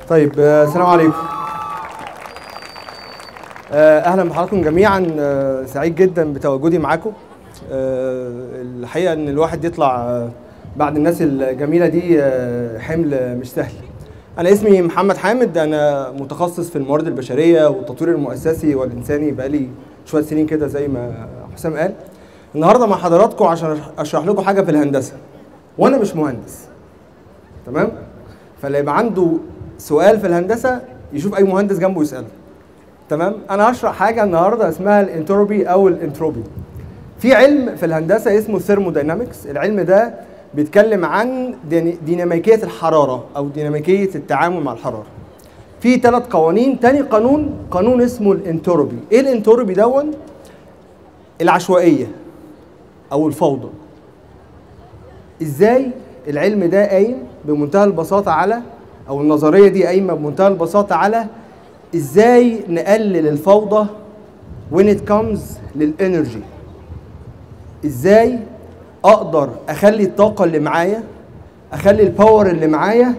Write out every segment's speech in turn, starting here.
طيب آه، السلام عليكم آه، اهلا بحضراتكم جميعا آه، سعيد جدا بتواجدي معاكم آه، الحقيقه ان الواحد يطلع آه، بعد الناس الجميله دي آه، حمل مش سهل انا اسمي محمد حامد انا متخصص في الموارد البشريه والتطوير المؤسسي والانساني بقالي شويه سنين كده زي ما حسام قال النهارده مع حضراتكم عشان اشرح لكم حاجه في الهندسه وانا مش مهندس تمام فاللي يبقى عنده سؤال في الهندسه يشوف اي مهندس جنبه يساله تمام انا هشرح حاجه النهارده اسمها الانتروبي او الانتروبي في علم في الهندسه اسمه الثيرموداينامكس العلم ده بيتكلم عن دينا- ديناميكيه الحراره او ديناميكيه التعامل مع الحراره في ثلاث قوانين تاني قانون قانون اسمه الانتروبي ايه الانتروبي دون العشوائيه او الفوضى ازاي العلم ده قايم بمنتهى البساطه على او النظريه دي قايمه بمنتهى البساطه على ازاي نقلل الفوضى when it comes للانرجي ازاي اقدر اخلي الطاقه اللي معايا اخلي الباور اللي معايا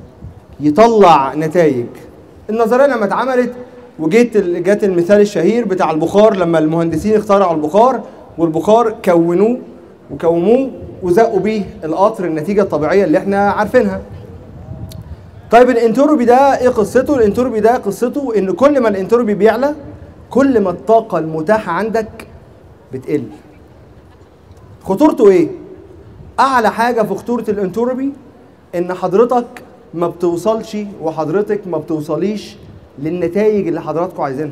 يطلع نتائج النظريه لما اتعملت وجيت ال- جات المثال الشهير بتاع البخار لما المهندسين اخترعوا البخار والبخار كونوه وكوموه وزقوا بيه القطر النتيجه الطبيعيه اللي احنا عارفينها طيب الانتروبي ده ايه قصته؟ الانتروبي ده قصته ان كل ما الانتروبي بيعلى كل ما الطاقة المتاحة عندك بتقل. خطورته ايه؟ أعلى حاجة في خطورة الانتروبي إن حضرتك ما بتوصلش وحضرتك ما بتوصليش للنتائج اللي حضراتكم عايزينها.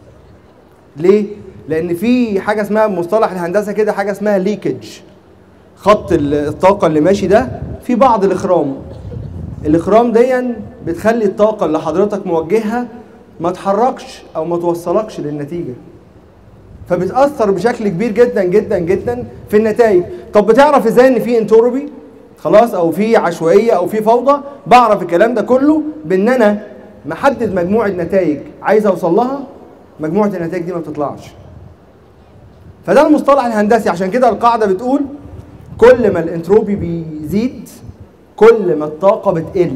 ليه؟ لأن في حاجة اسمها بمصطلح الهندسة كده حاجة اسمها ليكج. خط ال- الطاقة اللي ماشي ده في بعض الإخرام الاخرام دي بتخلي الطاقه اللي حضرتك موجهها ما تحركش او ما توصلكش للنتيجه فبتاثر بشكل كبير جدا جدا جدا في النتائج طب بتعرف ازاي ان في انتروبي خلاص او في عشوائيه او في فوضى بعرف الكلام ده كله بان انا محدد مجموعه نتائج عايز اوصل لها مجموعه النتائج دي ما بتطلعش فده المصطلح الهندسي عشان كده القاعده بتقول كل ما الانتروبي بيزيد كل ما الطاقة بتقل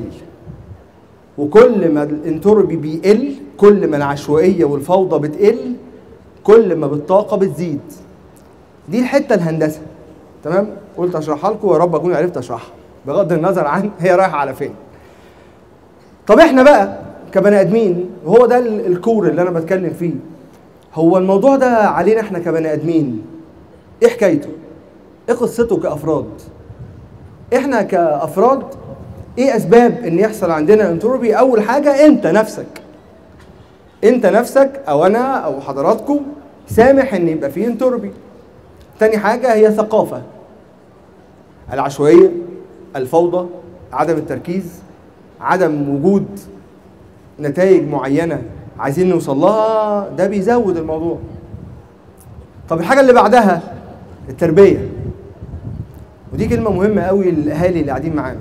وكل ما الانتروبي بيقل كل ما العشوائية والفوضى بتقل كل ما بالطاقة بتزيد دي الحتة الهندسة تمام قلت اشرحها لكم ويا رب اكون عرفت اشرحها بغض النظر عن هي رايحة على فين طب احنا بقى كبني ادمين وهو ده ال- الكور اللي انا بتكلم فيه هو الموضوع ده علينا احنا كبني ادمين ايه حكايته ايه قصته كافراد احنا كافراد ايه اسباب ان يحصل عندنا انتروبي اول حاجه انت نفسك انت نفسك او انا او حضراتكم سامح ان يبقى فيه انتروبي تاني حاجه هي ثقافه العشوائيه الفوضى عدم التركيز عدم وجود نتائج معينه عايزين نوصل لها ده بيزود الموضوع طب الحاجه اللي بعدها التربيه ودي كلمة مهمة قوي للأهالي اللي قاعدين معانا.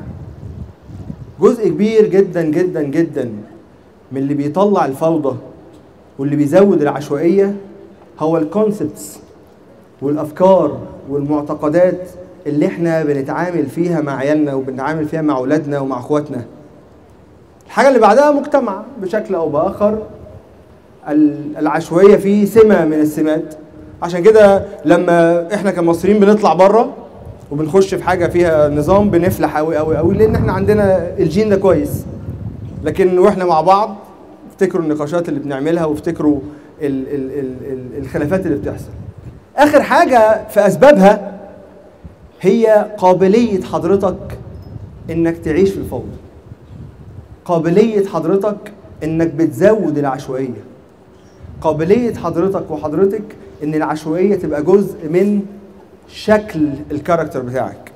جزء كبير جدا جدا جدا من اللي بيطلع الفوضى واللي بيزود العشوائية هو الكونسبتس والأفكار والمعتقدات اللي احنا بنتعامل فيها مع عيالنا وبنتعامل فيها مع أولادنا ومع إخواتنا. الحاجة اللي بعدها مجتمع بشكل أو بآخر ال- العشوائية فيه سمة من السمات عشان كده لما احنا كمصريين بنطلع بره وبنخش في حاجه فيها نظام بنفلح قوي قوي قوي لان احنا عندنا الجين ده كويس لكن واحنا مع بعض افتكروا النقاشات اللي بنعملها وافتكروا ال ال ال ال الخلافات اللي بتحصل اخر حاجه في اسبابها هي قابليه حضرتك انك تعيش في الفوضى قابليه حضرتك انك بتزود العشوائيه قابليه حضرتك وحضرتك ان العشوائيه تبقى جزء من شكل الكاركتر بتاعك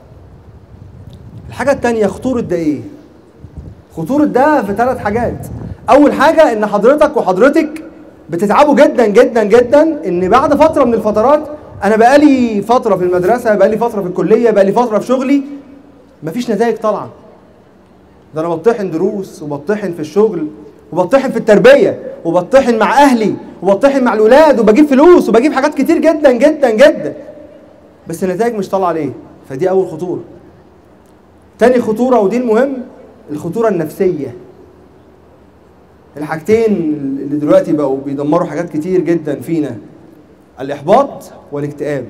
الحاجة التانية خطورة ده ايه؟ خطورة ده في ثلاث حاجات أول حاجة إن حضرتك وحضرتك بتتعبوا جدا جدا جدا إن بعد فترة من الفترات أنا بقالي فترة في المدرسة بقالي فترة في الكلية بقالي فترة في شغلي مفيش نتائج طالعة ده أنا بطحن دروس وبطحن في الشغل وبطحن في التربية وبطحن مع أهلي وبطحن مع الولاد وبجيب فلوس وبجيب حاجات كتير جدا جدا جدا بس النتائج مش طالعه ليه فدي اول خطوره تاني خطوره ودي المهم الخطوره النفسيه الحاجتين اللي دلوقتي بقوا بيدمروا حاجات كتير جدا فينا الاحباط والاكتئاب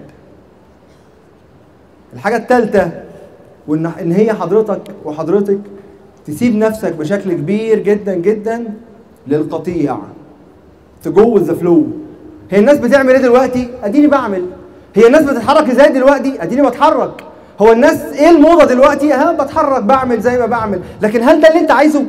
الحاجه الثالثه وان ان هي حضرتك وحضرتك تسيب نفسك بشكل كبير جدا جدا للقطيع تجو ذا فلو هي الناس بتعمل ايه دلوقتي اديني بعمل هي الناس بتتحرك ازاي دلوقتي اديني بتحرك هو الناس ايه الموضه دلوقتي ها بتحرك بعمل زي ما بعمل لكن هل ده اللي انت عايزه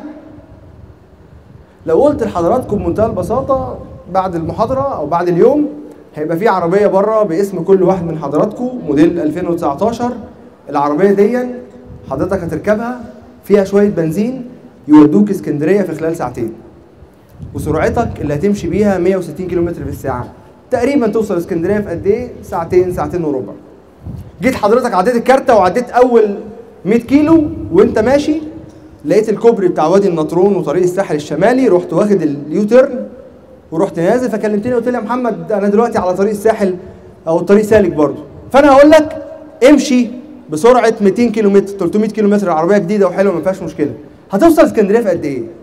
لو قلت لحضراتكم بمنتهى البساطه بعد المحاضره او بعد اليوم هيبقى في عربيه بره باسم كل واحد من حضراتكم موديل 2019 العربيه دي حضرتك هتركبها فيها شويه بنزين يودوك اسكندريه في خلال ساعتين وسرعتك اللي هتمشي بيها 160 كم في الساعه تقريبا توصل اسكندريه في قد ايه ساعتين ساعتين وربع جيت حضرتك عديت الكارته وعديت اول 100 كيلو وانت ماشي لقيت الكوبري بتاع وادي النطرون وطريق الساحل الشمالي رحت واخد اليو تيرن ورحت نازل فكلمتني قلت لي يا محمد انا دلوقتي على طريق الساحل او الطريق سالك برضه فانا هقول لك امشي بسرعه 200 كيلو متر 300 كيلو متر العربيه جديده وحلوه ما فيهاش مشكله هتوصل اسكندريه في قد ايه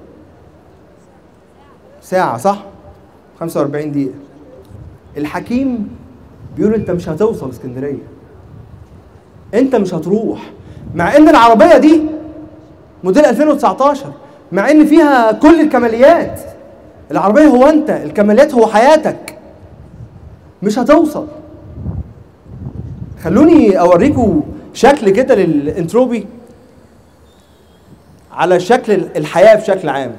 ساعه صح 45 دقيقه الحكيم بيقول انت مش هتوصل اسكندريه انت مش هتروح مع ان العربيه دي موديل 2019 مع ان فيها كل الكماليات العربيه هو انت الكماليات هو حياتك مش هتوصل خلوني اوريكم شكل كده للانتروبي على شكل الحياه بشكل عام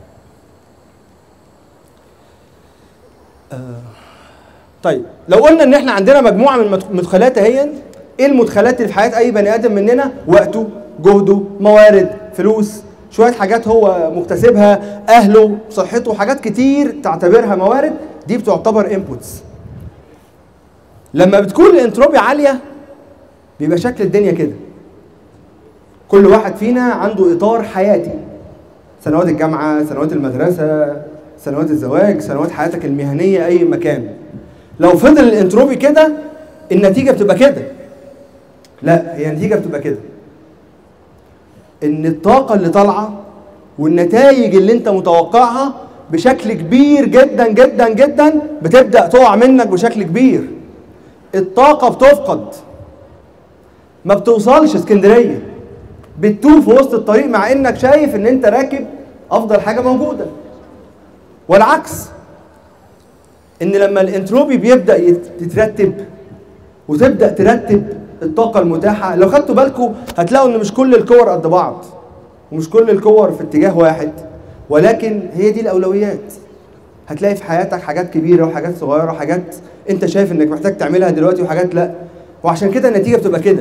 آه، طيب لو قلنا ان احنا عندنا مجموعه من المدخلات اهي ايه المدخلات اللي في حياه اي بني ادم مننا وقته جهده موارد فلوس شويه حاجات هو مكتسبها اهله صحته حاجات كتير تعتبرها موارد دي بتعتبر انبوتس لما بتكون الانتروبي عاليه بيبقى شكل الدنيا كده كل واحد فينا عنده اطار حياتي سنوات الجامعه سنوات المدرسه سنوات الزواج سنوات حياتك المهنيه اي مكان لو فضل الانتروبي كده النتيجه بتبقى كده لا هي النتيجه بتبقى كده ان الطاقه اللي طالعه والنتائج اللي انت متوقعها بشكل كبير جدا جدا جدا بتبدا تقع منك بشكل كبير الطاقه بتفقد ما بتوصلش اسكندريه بتتوه في وسط الطريق مع انك شايف ان انت راكب افضل حاجه موجوده والعكس ان لما الانتروبي بيبدا يترتب وتبدا ترتب الطاقه المتاحه لو خدتوا بالكم هتلاقوا ان مش كل الكور قد بعض ومش كل الكور في اتجاه واحد ولكن هي دي الاولويات هتلاقي في حياتك حاجات كبيره وحاجات صغيره وحاجات انت شايف انك محتاج تعملها دلوقتي وحاجات لا وعشان كده النتيجه بتبقى كده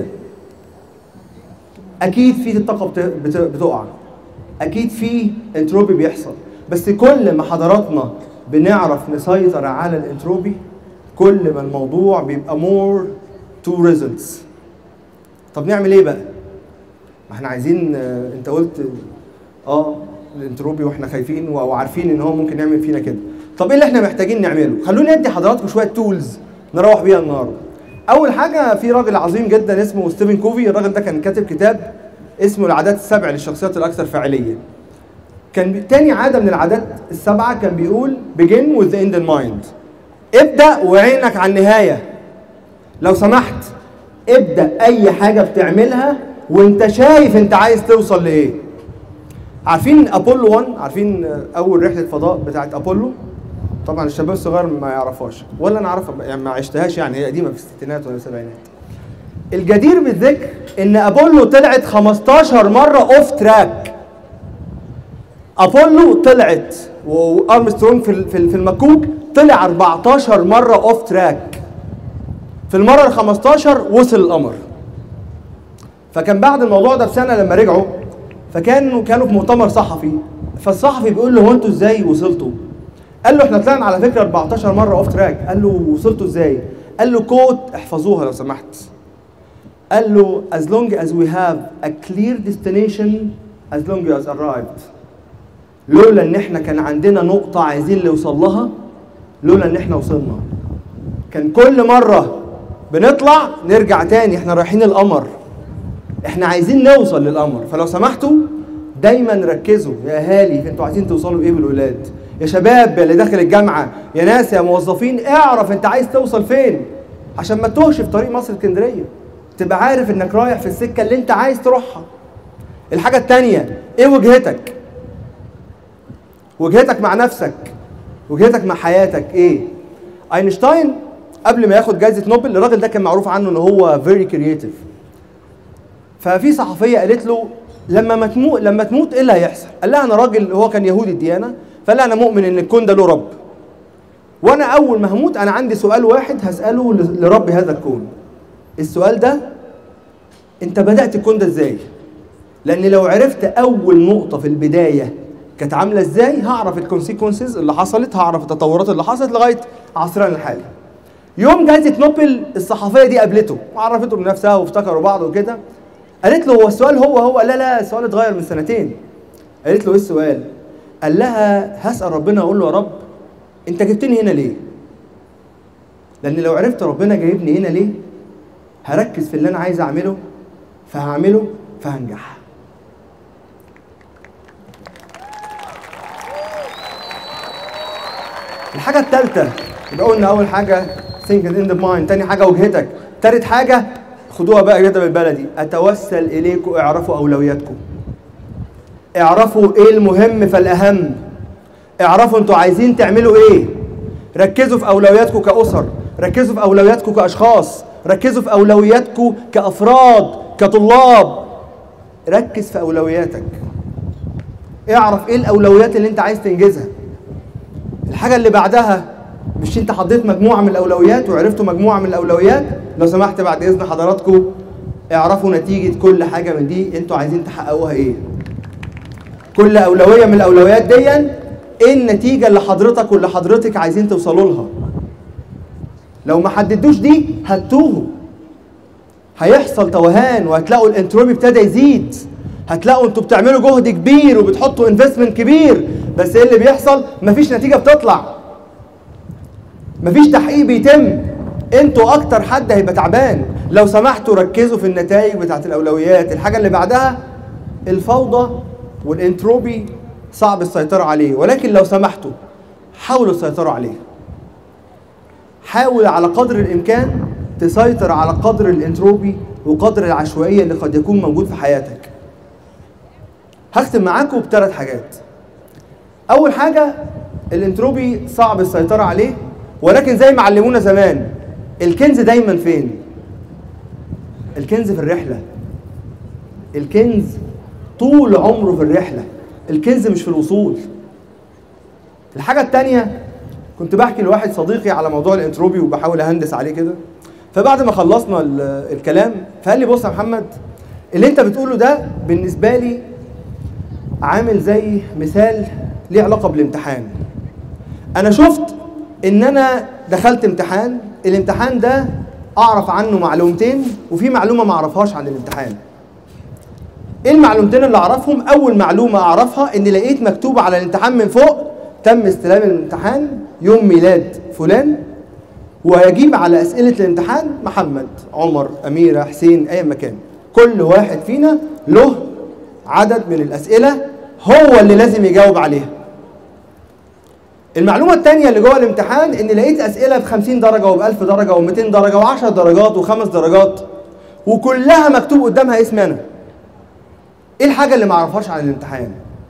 اكيد في الطاقه بتقع اكيد في انتروبي بيحصل بس كل ما حضراتنا بنعرف نسيطر على الانتروبي كل ما الموضوع بيبقى مور تو ريزلتس طب نعمل ايه بقى ما احنا عايزين اه انت قلت اه الانتروبي واحنا خايفين وعارفين ان هو ممكن يعمل فينا كده طب ايه اللي احنا محتاجين نعمله خلوني ادي حضراتكم شويه تولز نروح بيها النهارده اول حاجه في راجل عظيم جدا اسمه ستيفن كوفي الراجل ده كان كاتب كتاب اسمه العادات السبع للشخصيات الاكثر فاعليه كان تاني عاده من العادات السبعه كان بيقول begin with the end in mind ابدا وعينك على النهايه لو سمحت ابدا اي حاجه بتعملها وانت شايف انت عايز توصل لايه عارفين ابولو 1 عارفين اول رحله فضاء بتاعت ابولو طبعا الشباب الصغير ما يعرفهاش ولا انا اعرفها يعني ما عشتهاش يعني هي قديمه في الستينات ولا السبعينات الجدير بالذكر ان ابولو طلعت 15 مره اوف تراك ابولو طلعت وارمسترونج في في المكوك طلع 14 مره اوف تراك في المره ال 15 وصل القمر فكان بعد الموضوع ده بسنه لما رجعوا فكانوا كانوا في مؤتمر صحفي فالصحفي بيقول له هو انتوا ازاي وصلتوا؟ قال له احنا طلعنا على فكره 14 مره اوف تراك قال له وصلتوا ازاي؟ قال له كوت احفظوها لو سمحت قال له as long as we have a clear destination as long as arrived لولا ان احنا كان عندنا نقطة عايزين نوصل لها لولا ان احنا وصلنا كان كل مرة بنطلع نرجع تاني احنا رايحين القمر احنا عايزين نوصل للقمر فلو سمحتوا دايما ركزوا يا اهالي انتوا عايزين توصلوا ايه بالولاد يا شباب اللي داخل الجامعه يا ناس يا موظفين اعرف انت عايز توصل فين عشان ما تتوهش في طريق مصر اسكندريه تبقى عارف انك رايح في السكه اللي انت عايز تروحها الحاجه التانيه ايه وجهتك وجهتك مع نفسك وجهتك مع حياتك ايه اينشتاين قبل ما ياخد جائزه نوبل الراجل ده كان معروف عنه ان هو فيري كرييتيف ففي صحفيه قالت له لما ما تموت لما تموت ايه اللي هيحصل قال لها انا راجل هو كان يهودي الديانه فقال لها انا مؤمن ان الكون ده له رب وانا اول ما هموت انا عندي سؤال واحد هساله ل- لرب هذا الكون السؤال ده انت بدات الكون ده ازاي لان لو عرفت اول نقطه في البدايه كانت عامله ازاي هعرف الكونسيكونسز اللي حصلت هعرف التطورات اللي حصلت لغايه عصرنا الحالي يوم جائزه نوبل الصحفيه دي قابلته وعرفته بنفسها وافتكروا بعض وكده قالت له هو السؤال هو هو لا لا السؤال اتغير من سنتين قالت له ايه السؤال قال لها هسال ربنا اقول له يا رب انت جبتني هنا ليه لان لو عرفت ربنا جايبني هنا ليه هركز في اللي انا عايز اعمله فهعمله فهنجح الحاجة الثالثة يبقى قلنا أول حاجة think in the mind تاني حاجة وجهتك تالت حاجة خدوها بقى كده بالبلدي أتوسل إليكم اعرفوا أولوياتكم اعرفوا إيه المهم فالأهم اعرفوا أنتوا عايزين تعملوا إيه ركزوا في أولوياتكم كأسر ركزوا في أولوياتكم كأشخاص ركزوا في أولوياتكم كأفراد كطلاب ركز في أولوياتك اعرف إيه الأولويات اللي أنت عايز تنجزها الحاجة اللي بعدها مش انت حطيت مجموعة من الأولويات وعرفتوا مجموعة من الأولويات لو سمحت بعد إذن حضراتكم اعرفوا نتيجة كل حاجة من دي انتوا عايزين تحققوها ايه كل أولوية من الأولويات دي ايه النتيجة اللي حضرتك واللي حضرتك عايزين توصلوا لها لو ما حددوش دي هتتوهوا هيحصل توهان وهتلاقوا الانتروبي ابتدى يزيد هتلاقوا انتوا بتعملوا جهد كبير وبتحطوا انفستمنت كبير بس ايه اللي بيحصل مفيش نتيجه بتطلع مفيش تحقيق بيتم انتوا اكتر حد هيبقى تعبان لو سمحتوا ركزوا في النتائج بتاعت الاولويات الحاجه اللي بعدها الفوضى والانتروبي صعب السيطره عليه ولكن لو سمحتوا حاولوا السيطرة عليه حاول على قدر الامكان تسيطر على قدر الانتروبي وقدر العشوائيه اللي قد يكون موجود في حياتك هختم معاكم بثلاث حاجات اول حاجه الانتروبي صعب السيطره عليه ولكن زي ما علمونا زمان الكنز دايما فين الكنز في الرحله الكنز طول عمره في الرحله الكنز مش في الوصول الحاجه الثانيه كنت بحكي لواحد صديقي على موضوع الانتروبي وبحاول اهندس عليه كده فبعد ما خلصنا ال- الكلام فقال لي بص يا محمد اللي انت بتقوله ده بالنسبه لي عامل زي مثال ليه علاقه بالامتحان انا شفت ان انا دخلت امتحان الامتحان ده اعرف عنه معلومتين وفي معلومه ما اعرفهاش عن الامتحان ايه المعلومتين اللي اعرفهم اول معلومه اعرفها ان لقيت مكتوب على الامتحان من فوق تم استلام الامتحان يوم ميلاد فلان ويجيب على اسئله الامتحان محمد عمر اميره حسين اي مكان كل واحد فينا له عدد من الاسئله هو اللي لازم يجاوب عليها المعلومة التانية اللي جوه الامتحان إن لقيت أسئلة ب 50 درجة وب 1000 درجة و 200 درجة و10 درجات وخمس درجات وكلها مكتوب قدامها اسمي أنا. إيه الحاجة اللي ما أعرفهاش عن الامتحان؟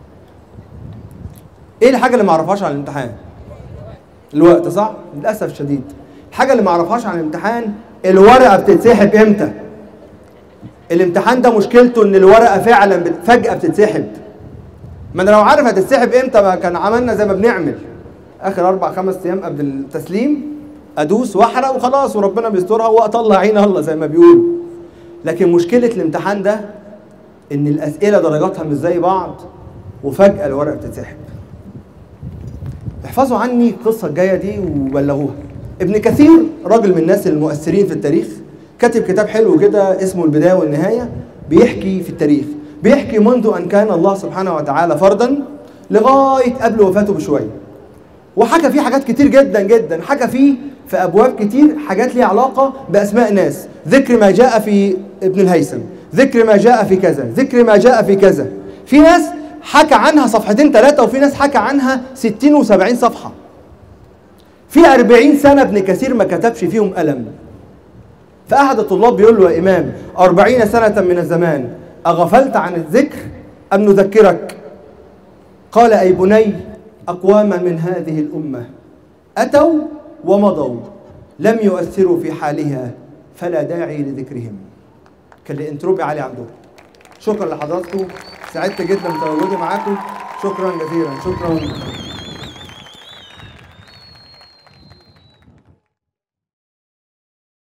إيه الحاجة اللي ما أعرفهاش عن الامتحان؟ الوقت صح؟ للأسف الشديد. الحاجة اللي ما أعرفهاش عن الامتحان الورقة بتتسحب إمتى؟ الامتحان ده مشكلته إن الورقة فعلا بت- فجأة بتتسحب. ما انا لو عارف هتتسحب امتى ما كان عملنا زي ما بنعمل اخر اربع خمس ايام قبل التسليم ادوس واحرق وخلاص وربنا بيسترها واطلع عين الله زي ما بيقولوا لكن مشكله الامتحان ده ان الاسئله درجاتها مش زي بعض وفجاه الورقه بتتسحب احفظوا عني القصه الجايه دي وبلغوها ابن كثير راجل من الناس المؤثرين في التاريخ كاتب كتاب حلو كده اسمه البدايه والنهايه بيحكي في التاريخ بيحكي منذ ان كان الله سبحانه وتعالى فردا لغايه قبل وفاته بشويه وحكى فيه حاجات كتير جدا جدا حكى فيه في ابواب كتير حاجات ليها علاقه باسماء ناس ذكر ما جاء في ابن الهيثم ذكر ما جاء في كذا ذكر ما جاء في كذا في ناس حكى عنها صفحتين ثلاثة وفي ناس حكى عنها 60 و70 صفحة في 40 سنة ابن كثير ما كتبش فيهم ألم فأحد الطلاب بيقول له يا إمام أربعين سنة من الزمان أغفلت عن الذكر أم نذكرك قال أي بني أقواما من هذه الأمة أتوا ومضوا لم يؤثروا في حالها فلا داعي لذكرهم كان الانتروبي عالي عندهم شكرا لحضراتكم سعدت جدا بتواجدي معاكم شكرا جزيلا شكرا